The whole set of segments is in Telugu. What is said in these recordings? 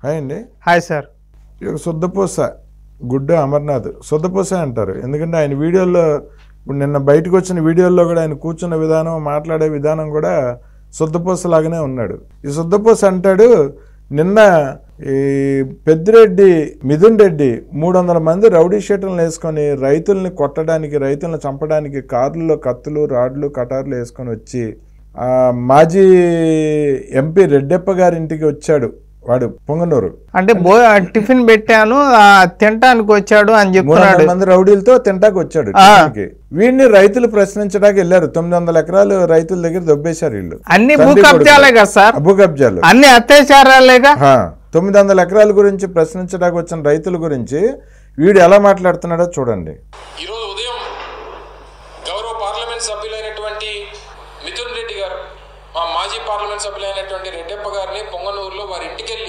హాయ్ అండి హాయ్ సార్ ఇక శుద్ధపూస గుడ్డు అమర్నాథ్ శుద్ధపూస అంటారు ఎందుకంటే ఆయన వీడియోల్లో ఇప్పుడు నిన్న బయటకు వచ్చిన వీడియోల్లో కూడా ఆయన కూర్చున్న విధానం మాట్లాడే విధానం కూడా శుద్ధపూస లాగానే ఉన్నాడు ఈ శుద్ధపూస అంటాడు నిన్న ఈ పెద్దిరెడ్డి మిథున్ రెడ్డి మూడు వందల మంది రౌడీ షీటర్లు వేసుకొని రైతుల్ని కొట్టడానికి రైతులను చంపడానికి కార్లలో కత్తులు రాడ్లు కటార్లు వేసుకొని వచ్చి ఆ మాజీ ఎంపీ రెడ్డెప్ప గారి ఇంటికి వచ్చాడు వాడు పొంగనూరు అంటే బో టిఫిన్ పెట్టాను ఆ, తినటానికి వచ్చాడు అని మూడు చెప్తున్నాడు వందల మంది రౌడీలతో తింటాకు వచ్చాడు ఆ. టిఫిన్కి. వీడిని రైతులు ప్రశ్నించడానికి వెళ్ళారు తొమ్మిది వందల ఎకరాలు రైతుల దగ్గర దొబ్బేశారు వీళ్ళు అన్ని భూ తండ్రి కబ్జాలే కొడుకు. కదా సార్ అబ్బు కబ్జాలు అన్ని అత్యాచారాలేగా ఆ, తొమ్మిది వందల ఎకరాల గురించి ప్రశ్నించడానికి వచ్చిన రైతుల గురించి వీడు ఎలా మాట్లాడుతున్నాడో చూడండి ఈరోజు ఉదయం గౌరవ పార్లమెంట్ సభ్యులైనటువంటి మిథున్ రెడ్డి గారు మా మాజీ పార్లమెంట్ సభ్యులైనటువంటి రెడ్డప్ప గారిని పొంగనూరులో వారి ఇంటికి వెళ్ళి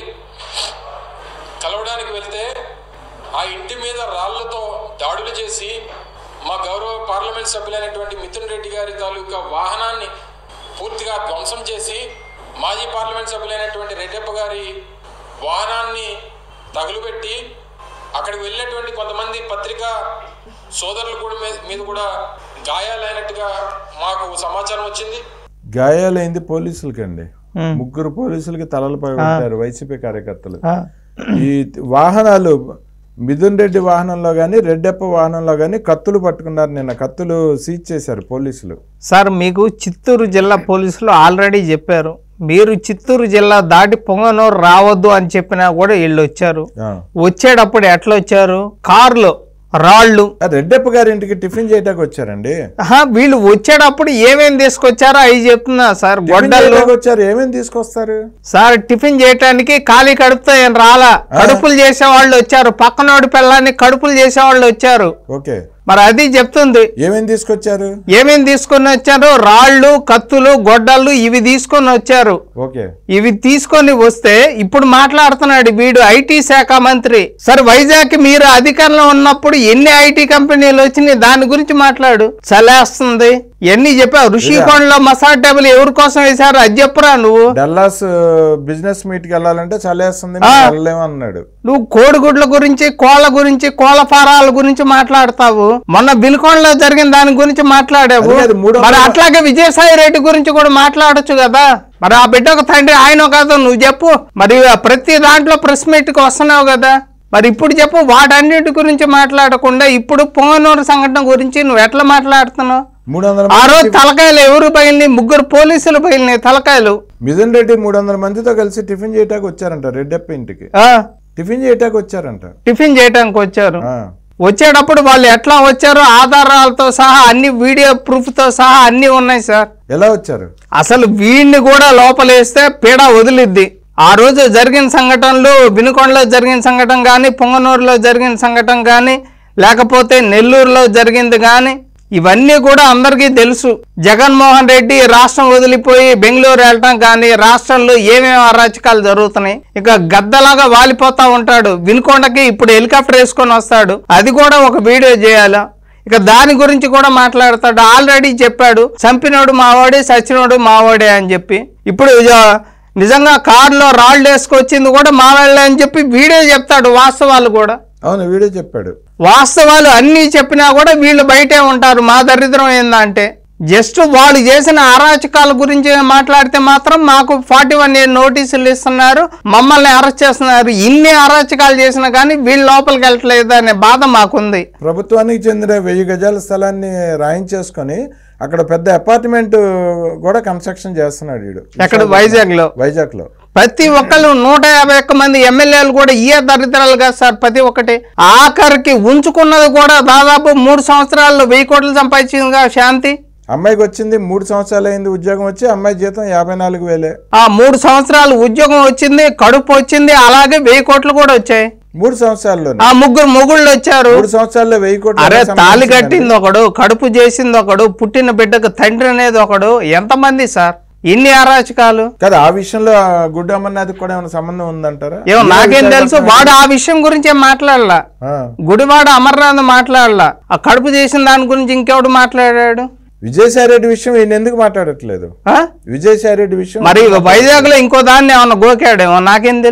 కలవడానికి వెళ్తే ఆ ఇంటి మీద రాళ్లతో దాడులు చేసి మా గౌరవ పార్లమెంట్ సభ్యులైనటువంటి మిథున్ రెడ్డి గారి తాలూకా వాహనాన్ని పూర్తిగా ధ్వంసం చేసి మాజీ పార్లమెంట్ సభ్యులైనటువంటి రెడ్డప్ప గారి వాహనాన్ని తగులుపెట్టి అక్కడికి వెళ్ళినటువంటి కొంతమంది పత్రికా సోదరులు కూడా మీద మీద కూడా గాయాలైనట్టుగా మాకు సమాచారం వచ్చింది గాయాలైంది పోలీసులకండి ఉమ్. ముగ్గురు పోలీసులకి తలలు పగలగొట్టారు వైసీపీ కార్యకర్తలు ఆ, ఈ వాహనాలు మిథున్ రెడ్డి వాహనంలో కానీ రెడ్డప్ప వాహనంలో కానీ కత్తులు పట్టుకున్నారు నిన్న కత్తులు సీజ్ చేశారు పోలీసులు సార్ మీకు చిత్తూరు జిల్లా పోలీసులు ఆల్రెడీ చెప్పారు మీరు చిత్తూరు జిల్లా దాటి పొంగనూరు రావద్దు అని చెప్పినా కూడా వీళ్ళు వచ్చారు ఆ. వచ్చేటప్పుడు ఎట్లా వచ్చారు కారులో రాళ్ళు ఆ రెడ్డప్ప గారి ఇంటికి టిఫిన్ చేయడానికి వచ్చారండి ఆహా, వీళ్ళు వచ్చేటప్పుడు ఏమేమి తీసుకొచ్చారో అవి చెప్తున్నా సార్ టిఫిన్ గొడ్డలు చేయడానికి వచ్చారు ఏమేమి తీసుకొస్తారు సార్ టిఫిన్ చేయటానికి ఖాళీ కడుపుతో ఏం రాలా కడుపులు చేసే వాళ్ళు వచ్చారు పక్కనోడి పిల్లాన్ని కడుపులు చేసే వాళ్ళు వచ్చారు ఓకే మరి అది చెప్తుంది ఏమేమి తీసుకొచ్చారు ఏమేమి తీసుకొని వచ్చారు రాళ్ళు కత్తులు గొడ్డళ్ళు ఇవి తీసుకొని వచ్చారు ఓకే ఇవి తీసుకొని వస్తే ఇప్పుడు మాట్లాడుతున్నాడు వీడు ఐటీ శాఖ మంత్రి సరే వైజాగ్ మీరు అధికారంలో ఉన్నప్పుడు ఎన్ని ఐటీ కంపెనీలు వచ్చినాయి దాని గురించి మాట్లాడు చలేస్తుంది ఎన్ని చెప్పావు ఋషికొండలో మసాలా టేబుల్ ఎవరి కోసం వేశారు అది చెప్పురా నువ్వు డల్లాస్ బిజినెస్ మీట్ కి వెళ్ళాలంటే చలేస్తుంది మేము వెళ్ళలేమన్నాడు నువ్వు కోడిగుడ్ల గురించి కోళ్ళ గురించి కోళ్ళ ఫారాల గురించి మాట్లాడతావు మొన్న బిల్కొండలో జరిగిన దాని గురించి మాట్లాడావు అది కాదు, మూడో మరి వందల- అట్లాగే విజయసాయి రెడ్డి గురించి కూడా మాట్లాడొచ్చు కదా మరి ఆ బిడ్డకు తండ్రి ఆయన కాదు నువ్వు చెప్పు మరి ప్రతి దాంట్లో ప్రెస్ మీట్కి వస్తున్నావు కదా మరి ఇప్పుడు చెప్పు వాటన్నిటి గురించి మాట్లాడకుండా ఇప్పుడు పొంగనూరు సంఘటన గురించి నువ్వు ఎట్లా మాట్లాడుతున్నావు మూడు వందల ఆ మంది రోజు తలకాయలు ఎవరు బయలుని ముగ్గురు పోలీసులు బయలుని తలకాయలు మిథున్ రెడ్డి మూడు వందల మందితో కలిసి టిఫిన్ చేయటానికి వచ్చారంట రెడ్డప్ప ఇంటికి ఆ, టిఫిన్ చేయటానికి వచ్చారంట టిఫిన్ చేయడానికి వచ్చారు ఆ. వచ్చేటప్పుడు వాళ్ళు ఎట్లా వచ్చారో ఆధారాలతో సహా అన్ని వీడియో ప్రూఫ్తో సహా అన్ని ఉన్నాయి సార్ ఎలా వచ్చారు అసలు వీడిని కూడా లోపలేస్తే పీడ వదిలిద్ది ఆ రోజు జరిగిన సంఘటనలు వినుకొండలో జరిగిన సంఘటన కానీ పొంగనూరులో జరిగిన సంఘటన కానీ లేకపోతే నెల్లూరులో జరిగింది కానీ ఇవన్నీ కూడా అందరికీ తెలుసు జగన్మోహన్ రెడ్డి రాష్ట్రం వదిలిపోయి బెంగళూరు వెళ్ళటం కానీ రాష్ట్రంలో ఏమేమి అరాచకాలు జరుగుతున్నాయి ఇక గద్దలాగా వాలిపోతా ఉంటాడు వినుకొండకి ఇప్పుడు హెలికాప్టర్ వేసుకొని వస్తాడు అది కూడా ఒక వీడియో చేయాలా ఇక దాని గురించి కూడా మాట్లాడతాడు ఆల్రెడీ చెప్పాడు చంపినోడు మావాడే చచ్చినోడు మావాడే అని చెప్పి ఇప్పుడు ఇక నిజంగా కారులో రాళ్ళు వేసుకొచ్చింది కూడా మావాళ్ళే అని చెప్పి వీడియో చెప్తాడు వాస్తవాలు కూడా అవును వీడే చెప్పాడు వాస్తవాలు అన్నీ చెప్పినా కూడా వీళ్ళు బయటే ఉంటారు మా దరిద్రం ఏందంటే జస్ట్ వాళ్ళు చేసిన అరాచకాల గురించి మాట్లాడితే మాత్రం మాకు ఫార్టీ వన్ ఇయర్ నోటీసులు ఇస్తున్నారు మమ్మల్ని అరెస్ట్ చేస్తున్నారు ఇన్ని అరాచకాలు చేసినా కానీ వీళ్ళు లోపలికి వెళ్ళట్లేదు అనే బాధ మాకుంది ప్రభుత్వానికి చెందిన వెయ్యి గజాల స్థలాన్ని రాయించేసుకొని అక్కడ పెద్ద అపార్ట్మెంట్ కూడా కన్స్ట్రక్షన్ చేస్తున్నాడు వీడు ఎక్కడ వైజాగ్ లో వైజాగ్ లో ప్రతి ఒక్కళ్ళు నూట యాభై ఒక్క మంది ఎమ్మెల్యేలు కూడా ఏ దరిద్రాలు కాదు సార్ ప్రతి ఒక్కటి ఆఖరికి ఉంచుకున్నది కూడా దాదాపు మూడు సంవత్సరాల్లో వెయ్యి కోట్లు సంపాదించిందిగా శాంతి అమ్మాయికి వచ్చింది మూడు సంవత్సరాలు అయింది ఉద్యోగం వచ్చి అమ్మాయి జీతం యాభై నాలుగు వేలే ఆ మూడు సంవత్సరాలు ఉద్యోగం వచ్చింది కడుపు వచ్చింది అలాగే వెయ్యి కోట్లు కూడా వచ్చాయి మూడు సంవత్సరాల్లోనే ఆ ముగ్గురు మొగుళ్ళు వచ్చారు మూడు సంవత్సరాల్లో వెయ్యి కోట్లు అరే ఎలా తాళి సంపాదించిందండి? కట్టింది ఒకడు కడుపు చేసింది ఒకడు పుట్టిన బిడ్డకు తండ్రి అనేది ఒకడు ఎంతమంది సార్ ఇన్ని అరాచకాలు కదా ఆ విషయంలో ఆ గుడ్డు అమర్నాథ్ కూడా ఏమైనా సంబంధం ఉందంటారా ఏమో ఈ నాకేం విషయాలు తెలుసు చెప్పండి. వాడు ఆ విషయం గురించి ఏం మాట్లాడలా ఆ, గుడివాడ అమర్నాథ్ మాట్లాడలా ఆ కడుపు చేసిన దాని గురించి ఇంకెవడు మాట్లాడాడు విజయసాయి రెడ్డి విషయం ఈయన ఎందుకు మాట్లాడట్లేదు ఆ? విజయసాయి రెడ్డి విషయం మరి వైజాగ్ లో ఇంకో దాన్ని ఏమన్నా గోకాడేమో నాకేం తెలుసు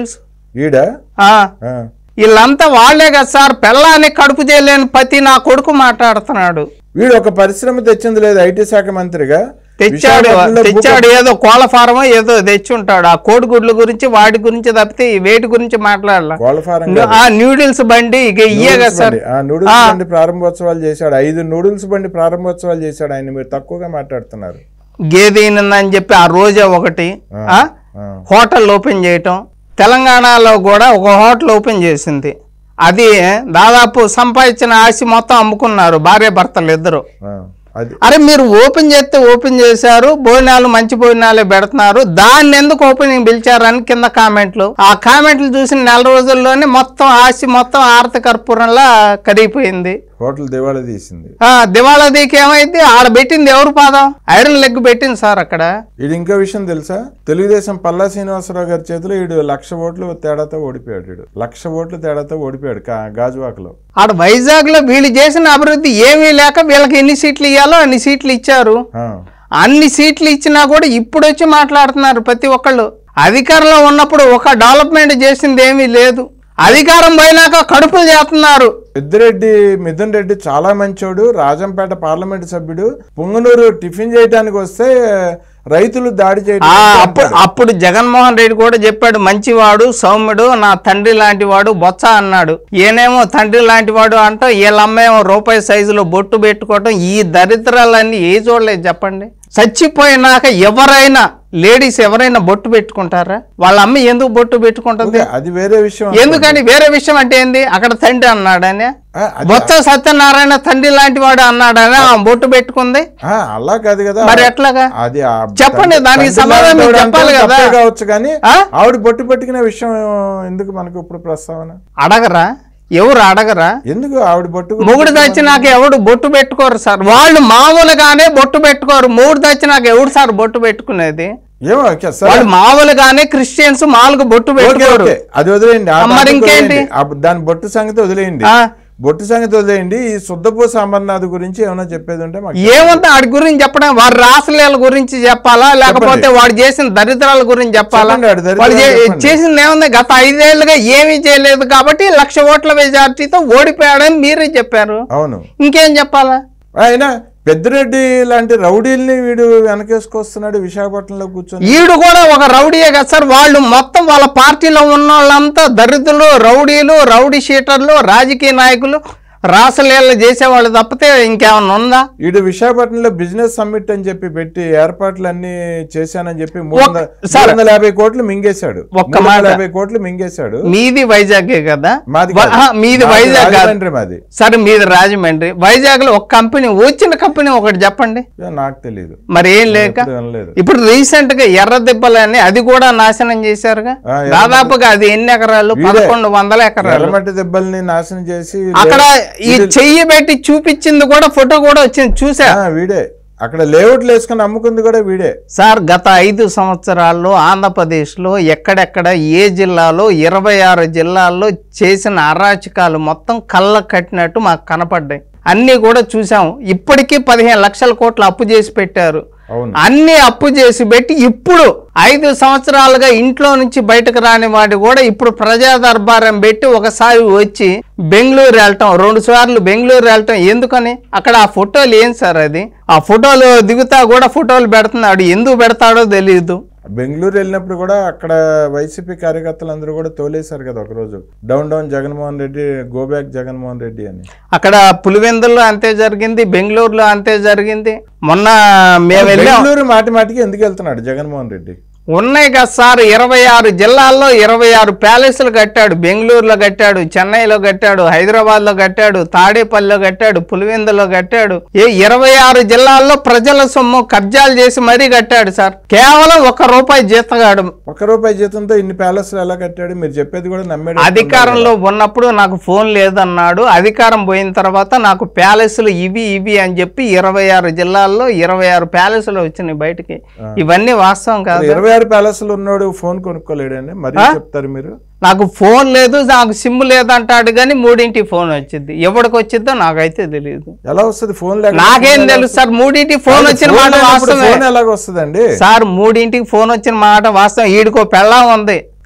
ఈడ ఆ, ఆ. వీళ్ళంతా వాళ్ళే కదా సార్ పెళ్ళాన్ని కడుపు చేయలేని పతి నా కొడుకు మాట్లాడుతున్నాడు వీడు ఒక పరిశ్రమ తెచ్చింది లేదు ఐటీ శాఖ మంత్రిగా తెచ్చాడు విశాఖపట్నంలో తెచ్చాడు ఏదో కోళ్ళ ఫారమో ఏదో తెచ్చి ఉంటాడు ఆ కోడిగుడ్ల గురించి వాటి గురించి తప్పితే ఈ వేటి గురించి మాట్లాడాల కోళ్ళ ఫారం ఆ న్యూడిల్స్ బండి ఇక ఇయ్యే కదా సార్ బండి. ఆ నూడిల్స్ బండి ప్రారంభోత్సవాలు చేశాడు ఐదు నూడిల్స్ బండి ప్రారంభోత్సవాలు చేశాడు ఆయన మీరు తక్కువగా మాట్లాడుతున్నారు గేదె ఈనిందని చెప్పి ఆ రోజే ఒకటి ఆ? ఆ. హోటల్ ఓపెన్ చేయటం తెలంగాణలో కూడా ఒక హోటల్ ఓపెన్ చేసింది అది దాదాపు సంపాదించిన ఆశ మొత్తం అమ్ముకున్నారు భార్య భర్తలు ఇద్దరు ఆ. అది అరే మీరు ఓపెన్ చేస్తే ఓపెన్ చేశారు భోజనాలు మంచి భోజనాలే పెడుతున్నారు దాన్ని ఎందుకు ఓపెనింగ్ పిలిచారని కింద కామెంట్లు ఆ కామెంట్లు చూసిన నెల రోజుల్లోనే మొత్తం ఆశ మొత్తం ఆరతి కర్పూరంలా కరిగిపోయింది హోటల్ దివాళా తీసింది ఆ దివాళా దీకి ఏమైంది ఆడ పెట్టింది ఎవరు పాదం ఐరన్ లెగ్ పెట్టింది సార్ అక్కడ ఇది ఇంకో విషయం తెలుసా తెలుగుదేశం పల్లా శ్రీనివాసరావు గారి చేతిలో ఈడు లక్ష ఓట్లు తేడాతో ఓడిపోయాడు ఈడు లక్ష ఓట్లు తేడాతో ఓడిపోయాడు కా- గాజువాకలో ఆడ వైజాగ్ లో వీళ్ళు చేసిన అభివృద్ధి ఏమీ లేక వీళ్ళకి ఎన్ని సీట్లు ఇవ్వాలో అన్ని సీట్లు ఇచ్చారు ఆ. అన్ని సీట్లు ఇచ్చినా కూడా ఇప్పుడు వచ్చి మాట్లాడుతున్నారు ప్రతి ఒక్కళ్ళు అధికారంలో ఉన్నప్పుడు ఒక డెవలప్మెంట్ చేసింది ఏమీ లేదు అధికారం పోయినాక కడుపులు చేస్తున్నారు పెద్దిరెడ్డి మిథున్ రెడ్డి చాలా మంచోడు రాజంపేట పార్లమెంట్ సభ్యుడు పొంగనూరు టిఫిన్ చేయడానికి వస్తే రైతులు దాడి ఆ, చేయడం అప్పుడు అప్పుడు జగన్మోహన్ రెడ్డి కూడా చెప్పాడు మంచివాడు సౌమ్యుడు నా తండ్రి లాంటి వాడు బొత్స అన్నాడు ఈయనేమో తండ్రి లాంటి వాడు అంట వీళ్ళమ్మేమో రూపాయి సైజులో బొట్టు పెట్టుకోవటం ఈ దరిద్రాలన్నీ ఏ చూడలేదు చెప్పండి చచ్చిపోయినాక ఎవరైనా లేడీస్ ఎవరైనా బొట్టు పెట్టుకుంటారా వాళ్ళ అమ్మ ఎందుకు బొట్టు పెట్టుకుంటుంది ఓకే, అది వేరే విషయం ఎందుకని వేరే విషయం అంటే ఏంది అక్కడ తండ్రి అన్నాడని ఆ, అది- బొత్స సత్యనారాయణ తండ్రి లాంటి వాడు అన్నాడని ఆ బొట్టు పెట్టుకుంది ఆ, అలా కాదు కదా మరి ఎట్లాగా అది ఆ చెప్పండి, తండ్రి- దానికి తండ్రి సమాధానం లాంటి మీరు వాడు చెప్పాలి అంటే కదా. తప్పే కావచ్చు కానీ ఆ? ఆవిడ బొట్టు పట్టుకునే విషయం ఎందుకు మనకు ఇప్పుడు ప్రస్తావన అడగరా ఎవరు అడగరా ఎందుకు ఆవిడ బొట్టు మొగుడు దచ్చి నాకు ఎవడు బొట్టు పెట్టుకోరు సార్ వాళ్ళు మామూలుగానే బొట్టు పెట్టుకోరు మూడు దచ్చి నాకు ఎవడు సార్ బొట్టు పెట్టుకునేది ఏమో ఓకే, సరే. వాళ్ళు మామూలుగానే క్రిస్టియన్స్ మామూలుగా బొట్టు ఓకే, పెట్టుకోరు ఓకే. అది వదిలేయండి ఆ ఆ, మరి టాపిక్ ఇంకేంటి? వదిలేయండి. ఆ, దాని బొట్టు సంగతి వదిలేయండి ఆ. బొట్టు సంగతి వదిలేయండి ఈ శుద్ధపూస అమర్నాథ్ గురించి ఏమైనా చెప్పేది ఉంటే మాకు ఏముంది వాడి గురించి చెప్పడం వాడి రాసలీల గురించి చెప్పాలా లేకపోతే వాడు చేసిన దరిద్రాల గురించి చెప్పాలా చెప్పండి, వాడి దరిద్రాలు వాడు చే- చెప్పండి. చేసింది ఏముంది గత ఐదేళ్లుగా ఏమీ చేయలేదు కాబట్టి లక్ష ఓట్ల మెజార్టీతో ఓడిపోయాడని మీరే చెప్పారు అవును ఇంకేం చెప్పాలా ఆయన పెద్దిరెడ్డి లాంటి రౌడీల్ని వీడు వెనకేసుకొస్తున్నాడు విశాఖపట్నంలో కూర్చొని ఈడు కూడా ఒక రౌడీయే కదా సార్ వాళ్ళు మొత్తం వాళ్ళ పార్టీలో ఉన్న వాళ్ళంతా దరిద్రులు రౌడీలు రౌడీ షీటర్లు రాజకీయ నాయకులు రాసలీలలు చేసేవాళ్ళు తప్పితే ఇంకేమన్నా ఉందా వీడు విశాఖపట్నంలో బిజినెస్ సమ్మిట్ అని చెప్పి పెట్టి ఏర్పాట్లన్నీ చేశానని చెప్పి మూడు వందల సార్. మూడు వందల యాభై కోట్లు మింగేశాడు ఒక్క మూడు వందల మాట. యాభై కోట్లు మింగేశాడు మీది వైజాగే కదా మాది వా- కాదు. ఆహా, మీది మాది వైజాగ్ కాదు రాజమండ్రి మాది సరే మీది రాజమండ్రి వైజాగ్ లో ఒక కంపెనీ వచ్చిన కంపెనీ ఒకటి చెప్పండి ఏ, నాకు తెలియదు మరి ఏం లేక ఎప్పుడు వినలేదు ఇప్పుడు రీసెంట్ గా ఎర్ర దెబ్బలని అది కూడా నాశనం చేశారుగా ఆ, ఎర్ర దాదాపుగా అది ఎన్ని ఎకరాలు వీడే. పదకొండు వందల ఎకరాలు ఎర్రమట్టి దెబ్బల్ని నాశనం చేసి అక్కడ ఈ చెయ్యి పెట్టి చూపించింది కూడా ఫోటో కూడా వచ్చింది చూసా ఆ, వీడే అక్కడ లేఅవుట్లు వేసుకొని అమ్ముకుంది కూడా వీడే సార్ గత ఐదు సంవత్సరాల్లో ఆంధ్రప్రదేశ్లో ఎక్కడెక్కడ ఏ జిల్లాలో ఇరవై ఆరు జిల్లాల్లో చేసిన అరాచకాలు మొత్తం కళ్ళ కట్టినట్టు మాకు కనపడ్డాయి అన్నీ కూడా చూసాం ఇప్పటికీ పదిహేను లక్షల కోట్లు అప్పు చేసి పెట్టారు అవును అన్ని అప్పు చేసి పెట్టి ఇప్పుడు ఐదు సంవత్సరాలుగా ఇంట్లో నుంచి బయటకు రాని వాడు కూడా ఇప్పుడు ప్రజా దర్బారం పెట్టి ఒకసారి వచ్చి బెంగళూరు వెళ్ళటం రెండు సార్లు బెంగళూరు వెళ్ళటం ఎందుకని అక్కడ ఆ ఫోటోలు ఏం సార్ అది ఆ ఫోటోలు దిగుతా కూడా ఫోటోలు పెడుతున్నాడు ఎందుకు పెడతాడో తెలియదు బెంగళూరు వెళ్ళినప్పుడు కూడా అక్కడ వైసీపీ కార్యకర్తలు అందరూ కూడా తోలేశారు కదా ఒకరోజు down down Jaganmohan Reddy go back Jaganmohan Reddy అని అక్కడ పులివెందుల్లో అంతే జరిగింది బెంగళూరులో అంతే జరిగింది మొన్న మేము వెళ్ళాం బెంగళూరు మాటి మాటికి ఎందుకు వెళ్తున్నాడు జగన్మోహన్ రెడ్డి ఉన్నాయి కదా సార్ ఇరవై ఆరు జిల్లాల్లో ఇరవై ఆరు ప్యాలెస్లు కట్టాడు బెంగళూరులో కట్టాడు చెన్నైలో కట్టాడు హైదరాబాద్ లో కట్టాడు తాడేపల్లిలో కట్టాడు పులివెందులో కట్టాడు ఏ ఇరవై ఆరు జిల్లాల్లో ప్రజల సొమ్ము కబ్జాలు చేసి మరీ కట్టాడు సార్ కేవలం ఒక రూపాయి జీతగాడు ఒక్క రూపాయి జీతంతో ఇన్ని ప్యాలెస్లు ఎలా కట్టాడు మీరు చెప్పేది కూడా నమ్మేది అధికారంలో ఉన్నప్పుడు నాకు ఫోన్ లేదన్నాడు అధికారం పోయిన తర్వాత నాకు ప్యాలెస్లు ఇవి ఇవి అని చెప్పి ఇరవై ఆరు జిల్లాల్లో ఇరవై ఆరు ప్యాలెస్లు వచ్చినాయి బయటికి ఇవన్నీ వాస్తవం కాదు ఇరవై ఆరు ప్యాలెస్లు ఉన్నాడు ఫోన్ కొనుక్కోలేడండి మరి చెప్తారు మీరు నాకు ఫోన్ లేదు నాకు సిమ్ లేదంటాడు కానీ మూడింటి ఫోన్ వచ్చింది ఎవరికి వచ్చిందో నాకైతే తెలియదు ఎలా వస్తుంది ఫోన్ లేక నాకేం తెలుసు సార్ మూడింటి ఫోన్ వచ్చిన మాట వాస్తవమే ఫోన్ ఎలాగ వస్తుందండి సార్ మూడింటికి ఫోన్ వచ్చిన మాట వాస్తవం ఈడికో పెళ్ళం ఉంది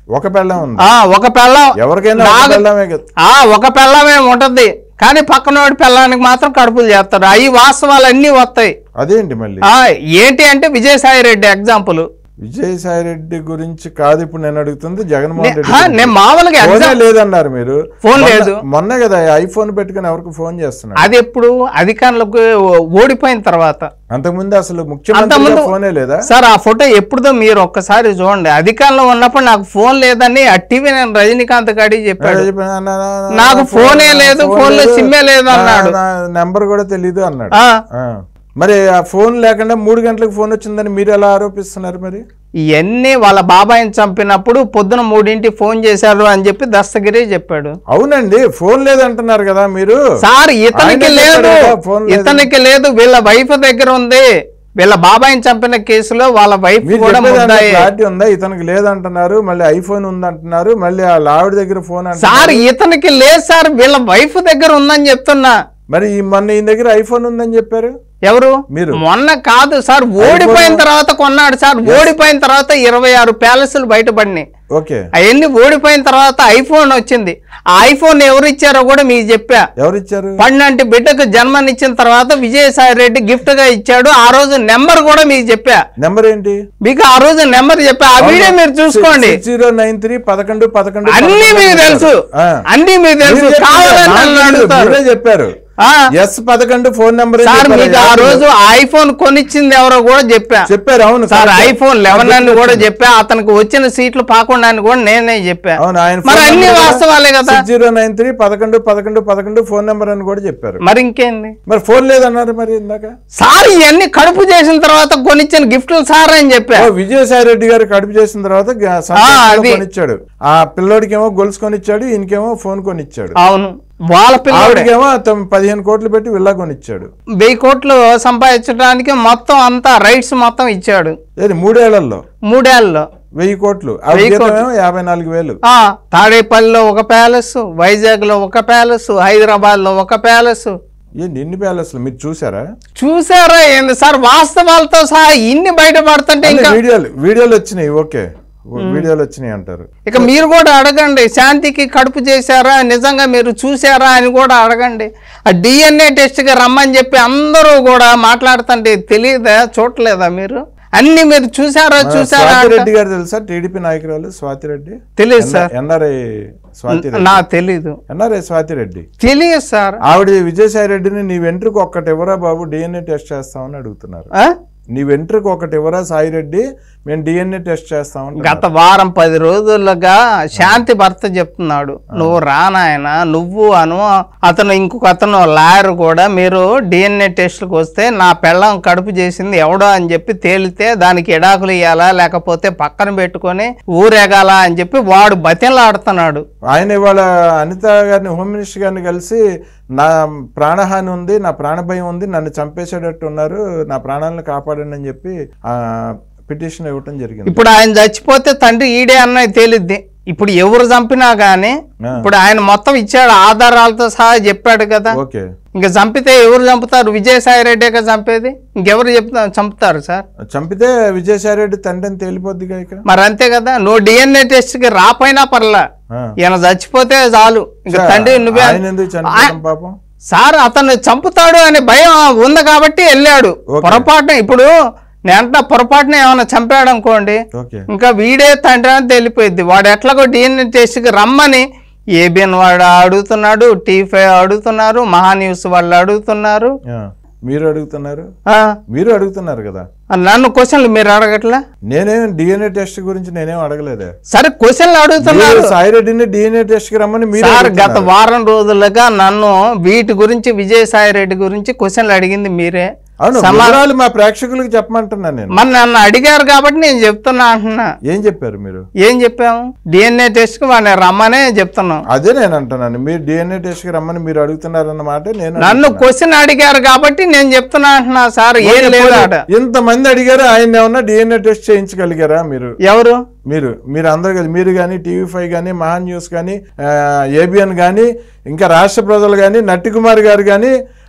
ఒక పెళ్ళం ఉంది ఆ ఒక పెళ్ళం ఎవరికైనా ఒక నాకు- పెళ్ళమే కదా ఆ ఒక పెళ్ళమే ఉంటది కానీ పక్కనోడి పెళ్ళానికి మాత్రం కడుపులు చేస్తారు అవి వాస్తవాలు అన్నీ వస్తాయి అదేంటి మళ్ళీ ఆ ఏంటి అంటే విజయసాయి రెడ్డి ఎగ్జాంపుల్ విజయసాయి రెడ్డి గురించి కాదు ఇప్పుడు నేను అడుగుతుంది జగన్మోహన్ రెడ్డి ఆ, గురించి. నేను మామూలుగా ఫోనే ఎగ్జామ్ లేదన్నారు మీరు ఫోన్ మొన్న- లేదు. మొన్న కదా ఐఫోన్ పెట్టుకుని ఎవరికి ఫోన్ చేస్తున్నాడు అది ఎప్పుడు అధికారులకు ఓడిపోయిన తర్వాత అంతకుముందు అసలు ముఖ్యమంత్రి అంతకుముందు ఫోనే లేదా సార్ ఆ ఫోటో ఎప్పుడుదో మీరు ఒక్కసారి చూడండి అధికారంలో ఉన్నప్పుడు నాకు ఫోన్ లేదని ఆ టీవీ నేను రజనీకాంత్ గాడి చెప్పాడు నాకు ఫోనే లేదు, ఫోన్లో సిమ్మే లేదు అన్నాడు. నెంబర్ కూడా తెలీదు అన్నాడు ఆ, ఆ. మరి ఆ ఫోన్ లేకుండా మూడు గంటలకు ఫోన్ వచ్చిందని మీరు ఎలా ఆరోపిస్తున్నారు మరి ఇవన్నీ వాళ్ళ బాబాయిని చంపినప్పుడు పొద్దున మూడింటి ఫోన్ చేశారు అని చెప్పి దస్తగిరి చెప్పాడు అవునండి ఫోన్ లేదంటున్నారు కదా మీరు సార్ ఇతనికి ఆయనే లేదు చెప్పాడు కదా, ఫోన్ లేదు. ఇతనికి లేదు వీళ్ళ వైఫ్ దగ్గర ఉంది వీళ్ళ బాబాయిని చంపిన కేసులో వాళ్ళ వైఫ్ మీరు కూడా చెప్పేదాంట్లో ముద్దాయి క్లారిటీ ఉందా ఇతనికి లేదంటున్నారు మళ్ళీ ఐఫోన్ ఉందంటున్నారు మళ్ళీ ఆ ఆవిడ దగ్గర ఫోన్ అంటున్నారు సార్ ఇతనికి లేదు సార్ వీళ్ళ వైఫ్ దగ్గర ఉందని చెప్తున్నా మరి ఈ మొన్న ఈయన దగ్గర ఐఫోన్ ఉందని చెప్పారు ఎవరు మీరు. మొన్న కాదు సార్ ఓడిపోయిన తర్వాత కొన్నాడు సార్ ఓడిపోయిన తర్వాత ఇరవై ఆరు ప్యాలెస్లు బయటపడినాయి ఓకే అవన్నీ ఓడిపోయిన తర్వాత ఐఫోన్ వచ్చింది ఆ ఐఫోన్ ఎవరు ఇచ్చారో కూడా మీకు చెప్పా ఎవరు ఇచ్చారు పన్నెంటి బిడ్డకు జన్మనిచ్చిన తర్వాత విజయసాయి రెడ్డి గిఫ్ట్ గా ఇచ్చాడు ఆ రోజు నెంబర్ కూడా మీకు చెప్పా నెంబర్ ఏంటి మీకు ఆ రోజు నెంబర్ చెప్పా ఆ వీడియో మీరు చూసుకోండి జీరో నైన్ త్రీ పదకొండు పదకొండు అన్ని పదకొండు మీకు తెలుసు ఆ. అన్ని మీకు తెలుసు మీరు చెప్పారు, కావాలని నాకు నన్ను తెలీదు, అడుగుతారు మీరే చెప్పారు ఆ, ఎస్ పదకొండు ఫోన్ నెంబర్ సార్ మీకు ఆ రోజు ఐఫోన్ కొనిచ్చింది ఎవరో కూడా చెప్పా చెప్పారు అవును సార్ కరెక్ట్. ఐఫోన్ లెవెన్ అని కూడా చెప్పా అతనికి వచ్చిన సీట్లు పాకుండా అని కూడా నేనే చెప్పా అవును ఆయన మరి అన్ని వాస్తవాలే కదా జీరో నైన్ త్రీ పదకొండు పదకొండు పదకొండు ఫోన్ నెంబర్ అని కూడా చెప్పారు మరి ఇంకేంది మరి ఫోన్ లేదన్నారు మరి ఇందాక సార్ ఇవన్నీ కడుపు చేసిన తర్వాత కొనిచ్చిన గిఫ్ట్లు సార్ అని చెప్పా ఓ విజయసాయి రెడ్డి గారు కడుపు చేసిన తర్వాత గ- సంతోషంగా అది. కొనిచ్చాడు ఆ పిల్లోడికేమో గొలుసు కొనిచ్చాడు ఈయనకేమో ఫోన్ కొనిచ్చాడు అవును వాళ్ళ పిల్లడే ఆవిడకేమో తమ పదిహేను కోట్లు పెట్టి విల్లా కొనిచ్చాడు వెయ్యి కోట్లు సంపాదించడానికి మొత్తం అంతా రైట్స్ మొత్తం ఇచ్చాడు ఏది మూడేళ్లలో మూడేళ్ళలో వెయ్యి కోట్లు ఆ వెయ్యి జీతమేమో యాభై నాలుగు వేలు ఆ, తాడేపల్లిలో ఒక ప్యాలెస్ వైజాగ్లో ఒక ప్యాలెస్ హైదరాబాద్లో ఒక ప్యాలెస్ ఏంటి ఇన్ని ప్యాలెస్లు మీరు చూసారా చూసారా ఏంది సార్ వాస్తవాలతో సహా ఇన్ని బయటపడుతుంటే అన్ని ఇంకా వీడియోలు వీడియోలు వచ్చినాయి ఓకే వీడియోలు వచ్చినాయి అంటారు ఇక మీరు కూడా అడగండి శాంతికి కడుపు చేశారా నిజంగా మీరు చూసారా అని కూడా అడగండి ఆ డిఎన్ఏ టెస్ట్కి రమ్మని చెప్పి అందరూ కూడా మాట్లాడుతుంటే తెలియదా చూడలేదా మీరు అన్ని మీరు చూసారా చూసారా స్వాతి అంట- రెడ్డి గారు తెలుసా టీడీపీ నాయకురాలు స్వాతి రెడ్డి తెలియదు సార్ ఎన్ఆర్ఐ స్వాతి రెడ్డి నాకు తెలీదు ఎన్ఆర్ఐ స్వాతి రెడ్డి తెలియదు సార్ ఆవిడ విజయసాయి రెడ్డిని నీ వెంట్రుకు ఒక్కటి ఎవరా బాబు డిఎన్ఏ టెస్ట్ చేస్తామని అడుగుతున్నారు ఆ? నీ వెంట్రుకు ఒకటి ఎవరా సాయి రెడ్డి మేము డిఎన్ఏ టెస్ట్ చేస్తామని గత వారం పది రోజులుగా శాంతి భర్త చెప్తున్నాడు నువ్వు రానాయన నువ్వు అను అతను ఇంకొక అతను లాయర్ కూడా మీరు డిఎన్ఏ టెస్ట్కి వస్తే నా పెళ్ళం కడుపు చేసింది ఎవడో అని చెప్పి తేలితే దానికి ఎడాకులు ఇవ్వాలా లేకపోతే పక్కన పెట్టుకొని ఊరేగాల అని చెప్పి వాడు బతిలాడుతున్నాడు ఆయన ఇవాళ అనిత గారిని హోమ్ మినిస్టర్ గారిని కలిసి నా ప్రాణహాని ఉంది నా ప్రాణభయం ఉంది నన్ను చంపేసేటట్టు ఉన్నారు నా ప్రాణాలను కాపాడండి అని చెప్పి ఆ పిటిషన్ ఇవ్వటం జరిగింది ఇప్పుడు ఆయన చచ్చిపోతే తండ్రి ఈడే అన్నది తేలిద్ది ఇప్పుడు ఎవరు చంపినా గానీ ఆ. ఇప్పుడు ఆయన మొత్తం ఇచ్చాడు ఆధారాలతో సహా చెప్పాడు కదా ఓకే ఇంకా చంపితే ఎవరు చంపుతారు విజయసాయి రెడ్డిగా చంపేది ఇంకెవరు చెప్తా చంపుతారు సార్ చంపితే విజయసాయి రెడ్డి తండ్రి అని తేలిపోద్దిగా ఇక మరి అంతే కదా నువ్వు డిఎన్ఏ టెస్ట్ కి రాపోయినా పర్లా ఆ. ఈయన చచ్చిపోతే చాలు ఇంకా తండ్రి నువ్వే ఆయన ఎందుకు చనిపోవడం పాపం సార్ అతను చంపుతాడు అనే భయం ఉంది కాబట్టి వెళ్ళాడు ఓకే. పొరపాటున ఇప్పుడు నేను అంటా పొరపాటున ఏమైనా చంపాడు అనుకోండి ఓకే ఇంకా వీడే తండ్రి అని తెలిపోయింది వాడు ఎట్లాగో డిఎన్ఏ టెస్ట్కి రమ్మని ఏబిఎన్ వాడు అడుగుతున్నాడు టీ ఫైవ్ అడుగుతున్నారు మహా న్యూస్ వాళ్ళు అడుగుతున్నారు ఆ. మీరు అడుగుతున్నారు ఆ, మీరు అడుగుతున్నారు కదా నన్ను క్వశ్చన్లు మీరు అడగట్లా నేనేం డిఎన్ఏ టెస్ట్ గురించి నేనేం అడగలేదే సరే క్వశ్చన్లు అడుగుతున్నారు మీరు సాయి రెడ్డిని డిఎన్ఏ టెస్ట్ కి రమ్మని మీరు సార్ గత అడుగుతున్నారు. వారం రోజులుగా నన్ను వీటి గురించి విజయసాయి రెడ్డి గురించి క్వశ్చన్లు అడిగింది మీరే అవును సమా- వివరాలు మా ప్రేక్షకులకు చెప్పమంటున్నాను నేను మరి నన్ను అడిగారు కాబట్టి నేను చెప్తున్నా అంటున్నా ఏం చెప్పారు మీరు ఏం చెప్పాము డిఎన్ఏ టెస్ట్ కి వాడిని రమ్మనే చెప్తున్నాం అదే నేను అంటున్నాను మీరు డిఎన్ఏ టెస్ట్ కి రమ్మని మీరు అడుగుతున్నారన్నమాట నేను నన్ను అడుగుతున్నా. క్వశ్చన్ అడిగారు కాబట్టి నేను చెప్తున్నా అంటున్నా సార్ ఏం లేదు ఆట ఇంతమంది అడిగారు ఆయన ఏమన్నా డిఎన్ఏ టెస్ట్ చేయించగలిగారా మీరు ఎవరు మీరు మీరు అందరు కదా మీరు కానీ టీవీ ఫైవ్ కానీ మహాన్ న్యూస్ కానీ ఏబిఎన్ కానీ ఇంకా రాష్ట్ర ప్రజలు కానీ నట్టి కుమార్ గారు కానీ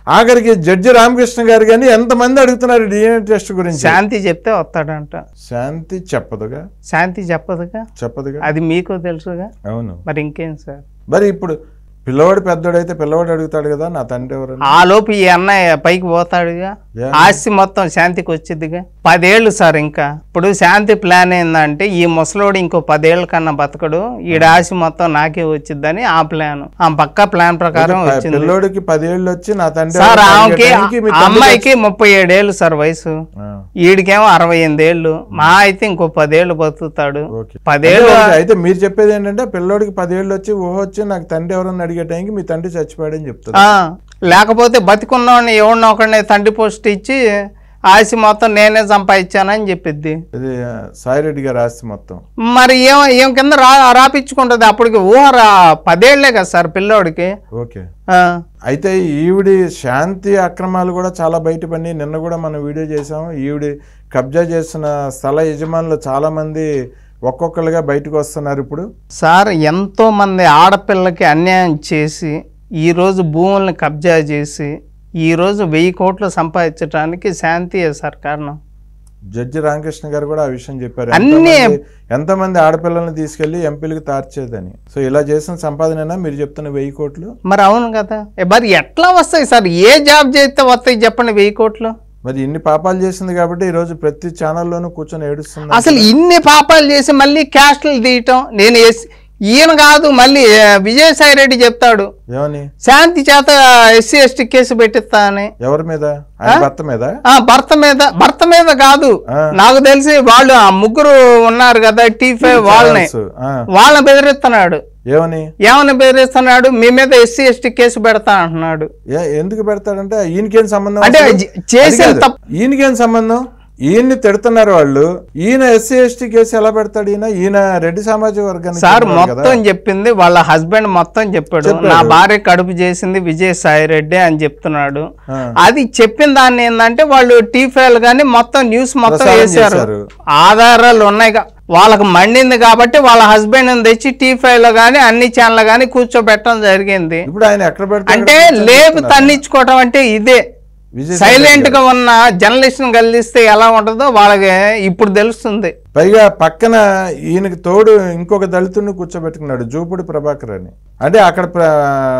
ఆఖరికి జడ్జి రామకృష్ణ గారు కానీ ఎంతమంది అడుగుతున్నారు డిఎన్ఏ టెస్ట్ గురించి శాంతి చెప్తే వస్తాడంట శాంతి చెప్పదుగా శాంతి చెప్పదుగా చెప్పదుగా అది మీకు తెలుసుగా అవును మరి ఇంకేం సార్ మరి ఇప్పుడు పిల్లవాడు పెద్దోడైతే పిల్లవాడు అడుగుతాడు కదా నా తండ్రి ఎవరని ఆ లోపు ఈ అన్నయ్య పైకి పోతాడుగా యా. ఆస్తి మొత్తం శాంతికి వచ్చిద్దిగా పదేళ్ళు సార్ ఇంకా ఇప్పుడు శాంతి ప్లాన్ ఏందంటే ఈ ముసలోడు ఇంకో పదేళ్ళ కన్నా బతకడు ఈడ ఆస్తి మొత్తం నాకే వచ్చిద్దని ఆ ప్లాన్ ఆ పక్క ప్లాన్ ప్రకారం ప- వచ్చింది పిల్లోడికి పదేళ్ళు వచ్చి నా తండ్రి సార్ ఎవరని ఆమెకి అడిగే టైంకి మీ ఆ తండ్రి అమ్మాయికి ముప్పై ఏడేళ్ళు సార్ వయసు ఆ, ఈడికేమో అరవై ఎనిమిదేళ్ళు మా అయితే ఇంకో పదేళ్ళు బతుకుతాడు ఓకే పదేళ్ళు అంటే అయితే మీరు చెప్పేది ఏంటంటే పిల్లోడికి పదేళ్ళు వచ్చి ఊహ వచ్చి నాకు తండ్రి ఎవరని అడిగే టైంకి మీ తండ్రి చచ్చిపోయాడని చెప్తారు ఆ, లేకపోతే బతికున్నవాడిని ఎవడినో ఒకడిని తండ్రి పోస్ట్ ఇచ్చి ఆస్తి మొత్తం నేనే సంపాదించానని చెప్పిద్ది ఇది ఆ, సాయిరెడ్డి గారి ఆస్తి మొత్తం మరి ఏం ఏం కింద రా రాపించుకుంటుంది అప్పటికి ఊహ రా పదేళ్లే కదా సార్ పిల్లోడికి ఓకే ఆ, అయితే ఈవిడి శాంతి అక్రమాలు కూడా చాలా బయటపడి నిన్న కూడా మనం వీడియో చేసాం ఈవిడి కబ్జా చేసిన స్థల యజమానులు చాలా మంది ఒక్కొక్కరుగా బయటకు వస్తున్నారు ఇప్పుడు సార్ ఎంతో మంది ఆడపిల్లకి అన్యాయం చేసి ఈరోజు భూముల్ని కబ్జా చేసి ఈరోజు వెయ్యి కోట్లు సంపాదించడానికి శాంతియే సార్ కారణం జడ్జి రామకృష్ణ గారు కూడా ఆ విషయం చెప్పారు అన్నీ- ఎంతమంది- ఎంతమంది ఆడపిల్లల్ని తీసుకెళ్లి ఎంపీలకు తార్చేదని సో ఇలా చేసిన సంపాదన మీరు చెప్తున్న వెయ్యి కోట్లు మరి అవును కదా ఏ మరి ఎట్లా వస్తాయి సార్ ఏ జాబ్ చేస్తే వస్తాయి చెప్పండి వెయ్యి కోట్లు మరి ఇన్ని పాపాలు చేసింది కాబట్టి ఈ రోజు ప్రతి ఛానల్లోనూ కూర్చొని ఏడుస్తుంది అసలు ఇన్ని పాపాలు చేసి మళ్ళీ క్యాస్ట్లు తీయటం నేను ఎస్- ఈయన కాదు మళ్ళీ ఆ, విజయసాయి రెడ్డి చెప్తాడు ఏమని శాంతి చేత ఎస్సీ ఎస్టీ కేసు పెట్టిస్తా అని ఎవరి మీద ఆయన భర్త మీద ఆ భర్త మీద భర్త మీద కాదు ఆ. నాకు తెలిసి వాళ్ళు ఆ ముగ్గురు ఉన్నారు కదా టీ ఫైవ్ వాళ్ళని ఆ, వాళ్ళని బెదిరిస్తున్నాడు ఏమని ఏమని బెదిరిస్తున్నాడు మీ మీద ఎస్సీ ఎస్టీ కేసు పెడతా అంటున్నాడు ఏ- ఎందుకు పెడతాడంటే ఈయనకేం సంబంధం అంటే అసలు? జ- చేసిన అది కాదు. తప్పు- ఈయనకేం సంబంధం ఈయన్ని తిడుతున్నారు వాళ్ళు ఈయన ఎస్సీ ఎస్టీ కేసు ఎలా పెడతాడు ఈయన ఈయన రెడ్డి సామాజిక వర్గానికి సార్ చెందినవాడు కదా. మొత్తం చెప్పింది వాళ్ళ హస్బెండ్ మొత్తం చెప్పాడు చెప్పాడు. నా భార్య కడుపు చేసింది విజయసాయి రెడ్డి అని చెప్తున్నాడు ఆ. అది చెప్పిన దాన్ని ఏంటంటే వాళ్ళు టీ ఫైల్ కానీ మొత్తం న్యూస్ మొత్తం ప్రసారం వేశారు చేశారు. ఆధారాలు ఉన్నాయి గా- వాళ్ళకి మండింది కాబట్టి వాళ్ళ హస్బెండ్ తెచ్చి టీ ఫైవ్ లో కానీ అన్ని ఛానల్ కానీ కూర్చోబెట్టడం జరిగింది ఇప్పుడు ఆయన ఎక్కడ పెడతాడు అంటే లేపు తన్నించుకోవటం అంటే ఇదే విజయ్ సైలెంట్ గా ఉన్న జర్నలిస్ట్ కలిస్తే ఎలా ఉంటుందో వాళ్ళకి ఇప్పుడు తెలుస్తుంది పైగా పక్కన ఈయనకి తోడు ఇంకొక దళితుడిని కూర్చోబెట్టుకున్నాడు జూపుడి ప్రభాకర్ అని అంటే అక్కడ ప్ర-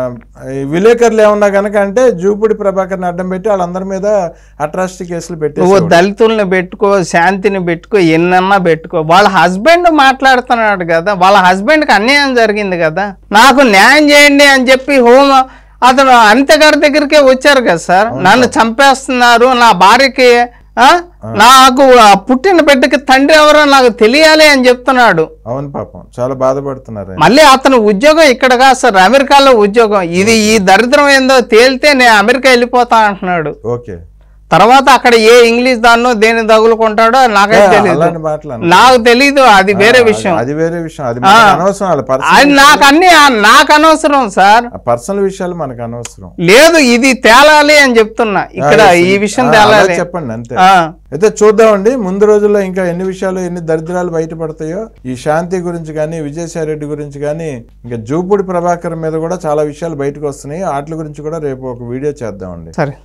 ఈ విలేకరులు ఏమన్నా కనుక అంటే జూపుడి ప్రభాకర్ని అడ్డం పెట్టి వాళ్ళందరి మీద అట్రాసిటీ కేసులు నువ్వు పెట్టేసి దళితుల్ని పెట్టుకో శాంతిని పెట్టుకో ఎన్నన్నా పెట్టుకో వాళ్ళ హస్బెండ్ మాట్లాడుతున్నాడు కదా వాళ్ళ హస్బెండ్కి అన్యాయం జరిగింది కదా నాకు న్యాయం చేయండి అని చెప్పి హోమ్ అతను అనిత గారి దగ్గరికే వచ్చారు కదా సార్ నన్ను చంపేస్తున్నారు నా భార్యకి ఆ? నాకు ఆ పుట్టిన బిడ్డకి తండ్రి ఎవరో నాకు తెలియాలి అని చెప్తున్నాడు అవును పాపం చాలా బాధపడుతున్నారు ఆయన. మళ్ళీ అతను ఉద్యోగం ఇక్కడ కాదు సార్ అమెరికాలో ఉద్యోగం ఇది ఈ దరిద్రం ఏందో తేలితే నేను అమెరికా వెళ్ళిపోతా అంటున్నాడు ఓకే తర్వాత అక్కడ ఏ ఇంగ్లీష్ దాన్నో దేని తగులుకుంటాడో నాకైతే తెలియదు అలాంటి మాటలు అన్న. నాకు తెలీదు అది వేరే విషయం అది వేరే విషయం అది మనకు అనవసరం వాళ్ళ అది పర్సనల్ నాకు అన్ని నాకు అనవసరం సార్ పర్సనల్ విషయాలు మనకు అనవసరం లేదు ఇది తేలాలి అని చెప్తున్నా ఇక్కడ ఆ, ఈ విషయం ఆ, అలా తేలాలి చెప్పండి అంతే ఆ, అయితే చూద్దామండి ముందు రోజుల్లో ఇంకా ఎన్ని విషయాలు ఎన్ని దరిద్రాలు బయటపడతాయో ఈ శాంతి గురించి కానీ విజయసాయి రెడ్డి గురించి కానీ ఇంకా జూపూడి ప్రభాకర్ మీద కూడా చాలా విషయాలు బయటకు వస్తున్నాయి వాటి గురించి కూడా రేపు ఒక వీడియో చేద్దామండి సరే